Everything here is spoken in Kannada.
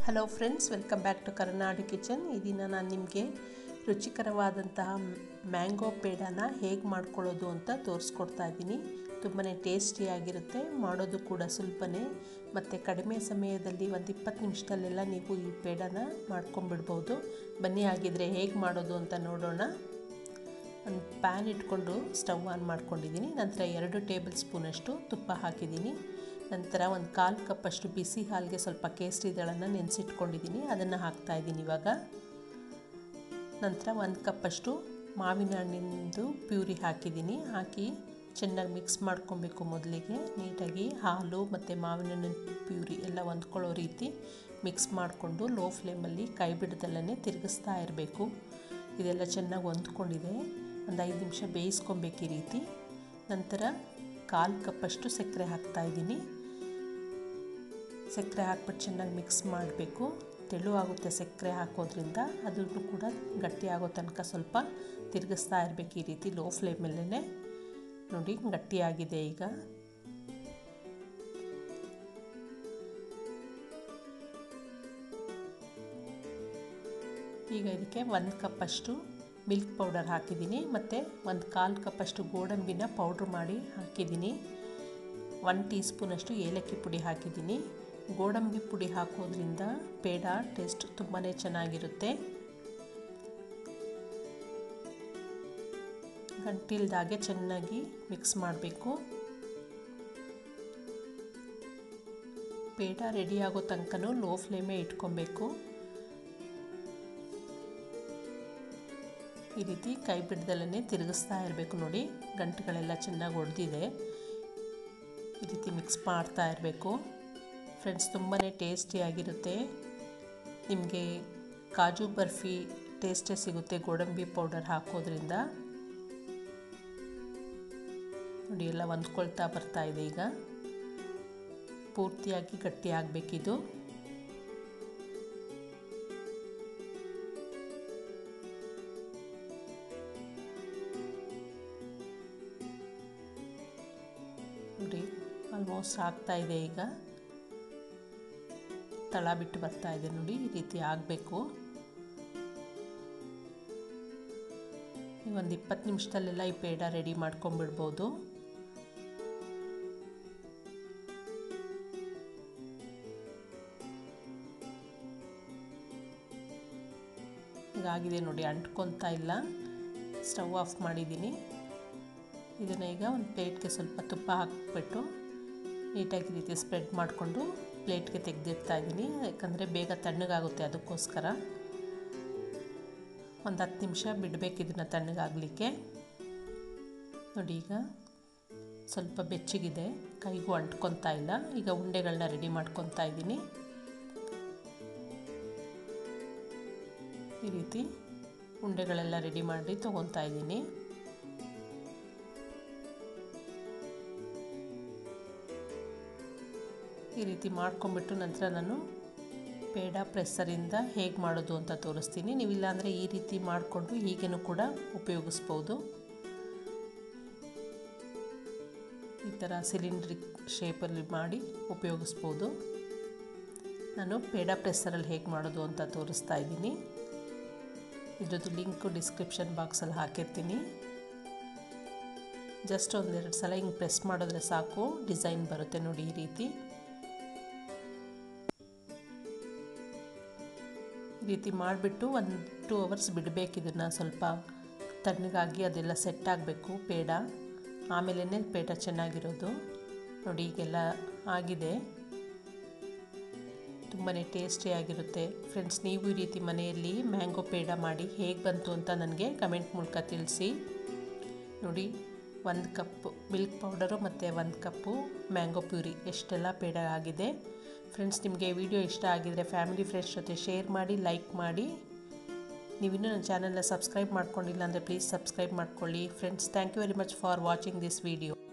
hello friends welcome back to Karnataka kitchen ಈ ದಿನ ನಾನು ನಿಮಗೆ ರುಚಿಕರವಾದಂತಹ ಮ್ಯಾಂಗೋ ಪೇಡಾನ ಹೇಗೆ ಮಾಡ್ಕೊಳ್ಳೋದು ಅಂತ ತೋರಿಸ್ಕೊಡ್ತಾ ಇದ್ದೀನಿ ತುಂಬಾ ಟೇಸ್ಟಿಯಾಗಿರುತ್ತೆ ಮಾಡೋದು ಕೂಡ ಸುಲಭನೇ ಮತ್ತು ಕಡಿಮೆ ಸಮಯದಲ್ಲಿ ಒಂದು ಇಪ್ಪತ್ತು ನಿಮಿಷದಲ್ಲೆಲ್ಲ ನೀವು ಈ ಪೇಡಾನ ಮಾಡ್ಕೊಂಬಿಡ್ಬೋದು ಬನ್ನಿ ಆಗಿದ್ರೆ ಹೇಗೆ ಮಾಡೋದು ಅಂತ ನೋಡೋಣ ಒಂದು ಪ್ಯಾನ್ ಇಟ್ಕೊಂಡು ಸ್ಟವ್ ಆನ್ ಮಾಡ್ಕೊಂಡಿದ್ದೀನಿ ನಂತರ ಎರಡು ಟೇಬಲ್ ಸ್ಪೂನಷ್ಟು ತುಪ್ಪ ಹಾಕಿದ್ದೀನಿ ನಂತರ ಒಂದು ಕಾಲು ಕಪ್ಪಷ್ಟು ಬಿಸಿ ಹಾಲಿಗೆ ಸ್ವಲ್ಪ ಕೇಸರಿ ದಳನ ನೆನೆಸಿಟ್ಕೊಂಡಿದ್ದೀನಿ ಅದನ್ನು ಹಾಕ್ತಾಯಿದ್ದೀನಿ ಇವಾಗ ನಂತರ ಒಂದು ಕಪ್ಪಷ್ಟು ಮಾವಿನ ಹಣ್ಣಿಂದು ಪ್ಯೂರಿ ಹಾಕಿದ್ದೀನಿ ಹಾಕಿ ಚೆನ್ನಾಗಿ ಮಿಕ್ಸ್ ಮಾಡ್ಕೊಬೇಕು ಮೊದಲಿಗೆ ನೀಟಾಗಿ ಹಾಲು ಮತ್ತು ಮಾವಿನ ಹಣ್ಣಿನ ಪ್ಯೂರಿ ಎಲ್ಲ ಹೊಂದ್ಕೊಳ್ಳೋ ರೀತಿ ಮಿಕ್ಸ್ ಮಾಡಿಕೊಂಡು ಲೋ ಫ್ಲೇಮಲ್ಲಿ ಕೈ ಬಿಡ್ದಲ್ಲೇ ತಿರುಗಿಸ್ತಾ ಇರಬೇಕು ಇದೆಲ್ಲ ಚೆನ್ನಾಗಿ ಹೊಂದ್ಕೊಂಡಿದೆ ಒಂದು ಐದು ನಿಮಿಷ ಬೇಯಿಸ್ಕೊಬೇಕು ಈ ರೀತಿ ನಂತರ ಕಾಲು ಕಪ್ಪಷ್ಟು ಸಕ್ಕರೆ ಹಾಕ್ತಾಯಿದ್ದೀನಿ ಸಕ್ಕರೆ ಹಾಕ್ಬಿಟ್ಟು ಚೆನ್ನಾಗಿ ಮಿಕ್ಸ್ ಮಾಡಬೇಕು ತೆಳು ಆಗುತ್ತೆ ಸಕ್ಕರೆ ಹಾಕೋದ್ರಿಂದ ಅದನ್ನು ಕೂಡ ಗಟ್ಟಿ ಆಗೋ ತನಕ ಸ್ವಲ್ಪ ತಿರುಗಿಸ್ತಾ ಇರಬೇಕು ಈ ರೀತಿ ಲೋ ಫ್ಲೇಮಲ್ಲೇ ನೋಡಿ ಗಟ್ಟಿಯಾಗಿದೆ ಈಗ ಈಗ ಇದಕ್ಕೆ ಒಂದು ಕಪ್ಪಷ್ಟು ಮಿಲ್ಕ್ ಪೌಡರ್ ಹಾಕಿದ್ದೀನಿ ಮತ್ತು ಒಂದು ಕಾಲು ಕಪ್ಪಷ್ಟು ಗೋಡಂಬಿನ ಪೌಡ್ರ್ ಮಾಡಿ ಹಾಕಿದ್ದೀನಿ ಒನ್ ಟೀ ಸ್ಪೂನಷ್ಟು ಏಲಕ್ಕಿ ಪುಡಿ ಹಾಕಿದ್ದೀನಿ ಗೋಡಂಬಿ ಪುಡಿ ಹಾಕೋದ್ರಿಂದ ಪೇಡ ಟೇಸ್ಟ್ ತುಂಬಾ ಚೆನ್ನಾಗಿರುತ್ತೆ ಗಂಟಿಲ್ದಾಗೆ ಚೆನ್ನಾಗಿ ಮಿಕ್ಸ್ ಮಾಡಬೇಕು ಪೇಡ ರೆಡಿ ಆಗೋ ತನಕನೂ ಲೋ ಫ್ಲೇಮೇ ಇಟ್ಕೊಬೇಕು ಈ ರೀತಿ ಕೈ ಬಿಡ್ದಲ್ಲೇ ತಿರುಗಿಸ್ತಾ ಇರಬೇಕು ನೋಡಿ ಗಂಟುಗಳೆಲ್ಲ ಚೆನ್ನಾಗಿ ಹೊಡೆದಿದೆ ಈ ರೀತಿ ಮಿಕ್ಸ್ ಮಾಡ್ತಾ ಇರಬೇಕು ಫ್ರೆಂಡ್ಸ್ ತುಂಬಾ ಟೇಸ್ಟಿಯಾಗಿರುತ್ತೆ ನಿಮಗೆ ಕಾಜು ಬರ್ಫಿ ಟೇಸ್ಟೇ ಸಿಗುತ್ತೆ ಗೋಡಂಬಿ ಪೌಡರ್ ಹಾಕೋದ್ರಿಂದ ನೋಡಿ ಎಲ್ಲ ಹೊಂದ್ಕೊಳ್ತಾ ಬರ್ತಾ ಇದೆ ಈಗ ಪೂರ್ತಿಯಾಗಿ ಗಟ್ಟಿ ಆಗಬೇಕಿದು ನೋಡಿ ಆಲ್ಮೋಸ್ಟ್ ಆಗ್ತಾ ಇದೆ ಈಗ ತಳ ಬಿಟ್ಟು ಬರ್ತಾ ಇದೆ ನೋಡಿ ಈ ರೀತಿ ಆಗಬೇಕು ಒಂದು ಇಪ್ಪತ್ತು ನಿಮಿಷದಲ್ಲೆಲ್ಲ ಈ ಪೇಡ ರೆಡಿ ಮಾಡ್ಕೊಂಬಿಡ್ಬೋದು ಹೀಗಾಗಿದೆ ನೋಡಿ ಅಂಟ್ಕೊತಾ ಇಲ್ಲ ಸ್ಟವ್ ಆಫ್ ಮಾಡಿದ್ದೀನಿ ಇದನ್ನು ಈಗ ಒಂದು ಪ್ಲೇಟ್ಗೆ ಸ್ವಲ್ಪ ತುಪ್ಪ ಹಾಕಿಬಿಟ್ಟು ನೀಟಾಗಿ ರೀತಿ ಸ್ಪ್ರೆಡ್ ಮಾಡಿಕೊಂಡು ಪ್ಲೇಟ್ಗೆ ತೆಗೆದಿರ್ತಾ ಇದ್ದೀನಿ ಯಾಕಂದರೆ ಬೇಗ ತಣ್ಣಗಾಗುತ್ತೆ ಅದಕ್ಕೋಸ್ಕರ ಒಂದು ಹತ್ತು ನಿಮಿಷ ಬಿಡಬೇಕು ಇದನ್ನು ತಣ್ಣಗಾಗಲಿಕ್ಕೆ ನೋಡಿ ಈಗ ಸ್ವಲ್ಪ ಬೆಚ್ಚಗಿದೆ ಕೈಗೂ ಅಂಟ್ಕೊತಾ ಇಲ್ಲ ಈಗ ಉಂಡೆಗಳನ್ನ ರೆಡಿ ಮಾಡ್ಕೊತಾ ಇದ್ದೀನಿ ಈ ರೀತಿ ಉಂಡೆಗಳೆಲ್ಲ ರೆಡಿ ಮಾಡಿ ತೊಗೊತಾ ಇದ್ದೀನಿ ಈ ರೀತಿ ಮಾಡ್ಕೊಂಬಿಟ್ಟು ನಂತರ ನಾನು ಪೇಡ ಪ್ರೆಸ್ಸರಿಂದ ಹೇಗೆ ಮಾಡೋದು ಅಂತ ತೋರಿಸ್ತೀನಿ ನೀವಿಲ್ಲಾಂದರೆ ಈ ರೀತಿ ಮಾಡಿಕೊಂಡು ಹೀಗೇನು ಕೂಡ ಉಪಯೋಗಿಸ್ಬೋದು ಈ ಥರ ಸಿಲಿಂಡ್ರಿಕ್ ಶೇಪಲ್ಲಿ ಮಾಡಿ ಉಪಯೋಗಿಸ್ಬೋದು ನಾನು ಪೇಡ ಪ್ರೆಸ್ಸರಲ್ಲಿ ಹೇಗೆ ಮಾಡೋದು ಅಂತ ತೋರಿಸ್ತಾ ಇದ್ದೀನಿ ಇದ್ರದ್ದು ಲಿಂಕು ಡಿಸ್ಕ್ರಿಪ್ಷನ್ ಬಾಕ್ಸಲ್ಲಿ ಹಾಕಿರ್ತೀನಿ ಜಸ್ಟ್ ಒಂದೆರಡು ಸಲ ಹಿಂಗೆ ಪ್ರೆಸ್ ಮಾಡಿದ್ರೆ ಸಾಕು ಡಿಸೈನ್ ಬರುತ್ತೆ ನೋಡಿ ಈ ರೀತಿ ಈ ರೀತಿ ಮಾಡಿಬಿಟ್ಟು ಒಂದು ಟೂ ಅವರ್ಸ್ ಬಿಡಬೇಕು ಇದನ್ನು ಸ್ವಲ್ಪ ತಣ್ಣಗಾಗಿ ಅದೆಲ್ಲ ಸೆಟ್ ಆಗಬೇಕು ಪೇಡ ಆಮೇಲೆ ಪೇಡ ಚೆನ್ನಾಗಿರೋದು ನೋಡಿ ಈಗೆಲ್ಲ ಆಗಿದೆ ತುಂಬಾ ಟೇಸ್ಟಿಯಾಗಿರುತ್ತೆ ಫ್ರೆಂಡ್ಸ್ ನೀವು ಈ ರೀತಿ ಮನೆಯಲ್ಲಿ ಮ್ಯಾಂಗೋ ಪೇಡ ಮಾಡಿ ಹೇಗೆ ಬಂತು ಅಂತ ನನಗೆ ಕಮೆಂಟ್ ಮೂಲಕ ತಿಳಿಸಿ ನೋಡಿ ಒಂದು ಕಪ್ ಮಿಲ್ಕ್ ಪೌಡರು ಮತ್ತು ಒಂದು ಕಪ್ಪು ಮ್ಯಾಂಗೋ ಪ್ಯೂರಿ ಎಷ್ಟೆಲ್ಲ ಪೇಡ ಆಗಿದೆ ಫ್ರೆಂಡ್ಸ್ ನಿಮಗೆ ವಿಡಿಯೋ ಇಷ್ಟ ಆಗಿದರೆ ಫ್ಯಾಮಿಲಿ ಫ್ರೆಂಡ್ಸ್ ಜೊತೆ ಶೇರ್ ಮಾಡಿ ಲೈಕ್ ಮಾಡಿ ನೀವಿನ್ನೂ ನನ್ನ ಚಾನಲ್ನ ಸಬ್ಸ್ಕ್ರೈಬ್ ಮಾಡ್ಕೊಂಡಿಲ್ಲ ಅಂದರೆ ಪ್ಲೀಸ್ ಸಬ್ಸ್ಕ್ರೈಬ್ ಮಾಡ್ಕೊಳ್ಳಿ friends thank you very much for watching this video